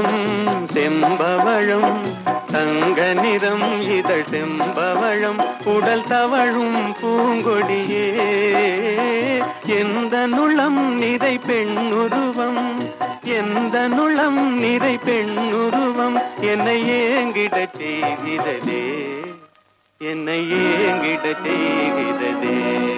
நிறம் செம்பவழம் தங்க நிறம் இதழ் செம்பவழம் உடல் தவழும் பூங்கொடியே எந்த நுளம் நிறை பெண்ணுருவம் எந்த நுளம் நிறை பெண்ணுருவம் என்னை ஏங்கிடச் செய்கிறதே என்னை ஏங்கிடச் செய்கிறதே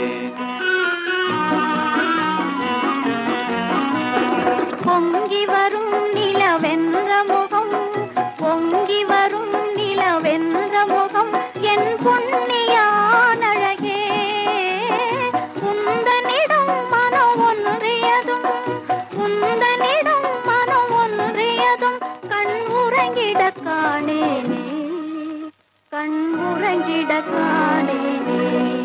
பொங்கி வரும் நிலவென்ற முகம் பொங்கி வரும் நிலவென்ற முகம் என் பொன்னியான் அழகே உந்தனிடம் மனம் ஒன்றியதும் உந்தனிடம் மனம் ஒன்றியதும் கண் உறங்கிட காணேனே கண் உறங்கிட காணேனே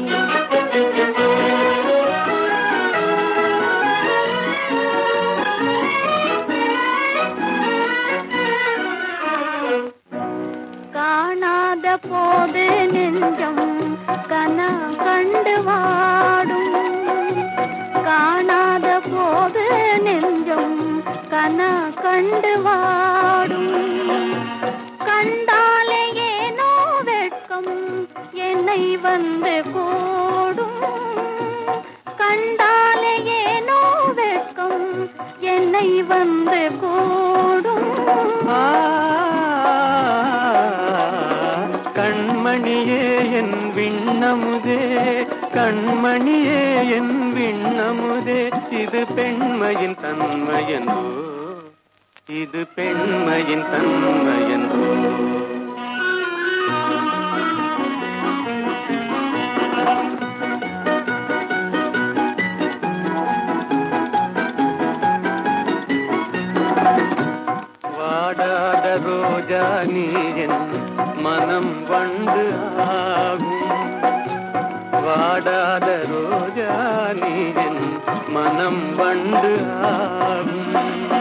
காணாத போது நெஞ்சம் கன கண்டு வாடும் காணாத போது நெஞ்சம் கன கண்டு வாடும் கண்டாலே ஏனோ வெட்கம் என்னை வந்து கூடும் கண்டாலே ஏனோ வெட்கம் என்னை வந்து கூடும் ஆ, கண்மணியே என் விண்ணமுதே கண்மணியே என் விண்ணமுதே இது பெண்மையின் தன்மையன்றோ இது பெண்மையின் தன்மையன்றோ வாடாத ரோஜா நீ என் மனம் வண்டு ஆகும் வாடாத ரோஜா நீ என் மனம் வண்டு ஆகும்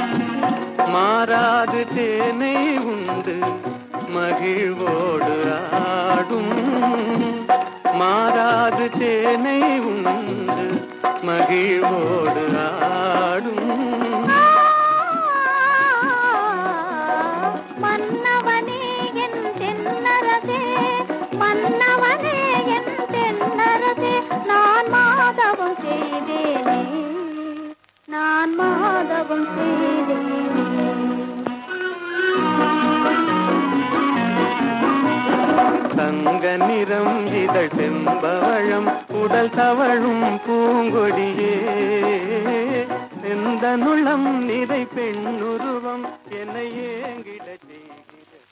மாறாது தேனை உண்டு மகிழ்வோடு ஆடும் மாறாது தேனை உண்டு மகிழ்வோடு ஆடும் மன்னவனே என் தென்னரசே மன்னவனே என் தென்னரசே நான் மாதவம் செய்தேனே நான் மாதவம் செய்தேனே தங்க நிறம் இதழ் செம்பவழம் உடல் தவழும் பூங்கொடியே எந்த நுளம் நிறை பெண்ணுருவம் என்னை ஏங்கிடச் செய்க